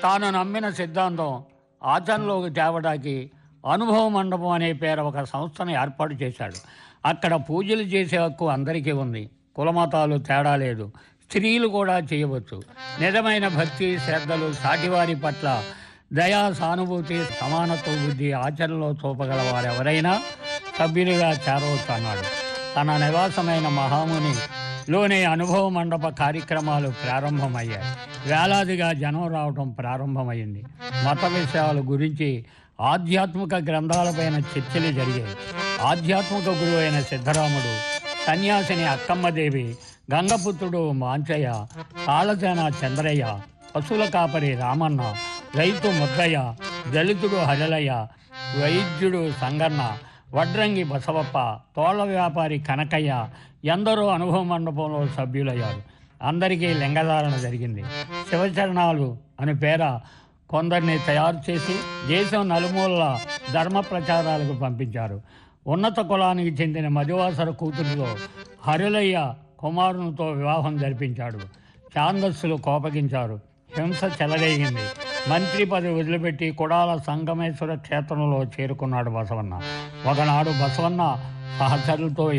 తాను నమ్మిన సిద్ధాంతం ఆచరణలోకి తేవడానికి అనుభవ మండపం అనే పేరు ఒక సంస్థను ఏర్పాటు చేశాడు అక్కడ పూజలు చేసే హక్కు అందరికీ ఉంది కులమతాలు తేడా లేదు స్త్రీలు కూడా చేయవచ్చు నిజమైన భక్తి శ్రద్ధలు సాటివారి పట్ల దయా సానుభూతి సమానత్వ బుద్ధి ఆచరణలో చూపగల వారెవరైనా సభ్యులుగా చేరవచ్చు అన్నాడు తన నివాసమైన మహాముని లోని అనుభవ మండప కార్యక్రమాలు ప్రారంభమయ్యాయి వేలాదిగా జనం రావడం ప్రారంభమైంది మత విషయాల గురించి ఆధ్యాత్మిక గ్రంథాలపైన చర్చలు జరిగాయి ఆధ్యాత్మిక గురువు అయిన సిద్ధరాముడు సన్యాసిని అక్కమ్మదేవి గంగపుత్రుడు మాంచయ్య తాళసేన చంద్రయ్య పశువుల కాపరి రామన్న రైతు ముద్దయ్య దళితుడు హరలయ్య వైద్యుడు సంగన్న వడ్రంగి బసవప్ప తోళ్ల వ్యాపారి కనకయ్య ఎందరో అనుభవ మండపంలో సభ్యులయ్యారు అందరికీ లింగధారణ జరిగింది శివచరణాలు అని పేర కొందరిని తయారు చేసి దేశం నలుమూలల ధర్మ ప్రచారాలకు పంపించారు ఉన్నత కులానికి చెందిన మధువాసర కూతురులో హరులయ్య కుమారునితో వివాహం జరిపించాడు ఛాందస్సులు కోపగించారు హింస చెలరేగింది మంత్రి పదవి వదిలిపెట్టి కుడాల సంగమేశ్వర క్షేత్రంలో చేరుకున్నాడు బసవన్న ఒకనాడు బసవన్న సహచరులతో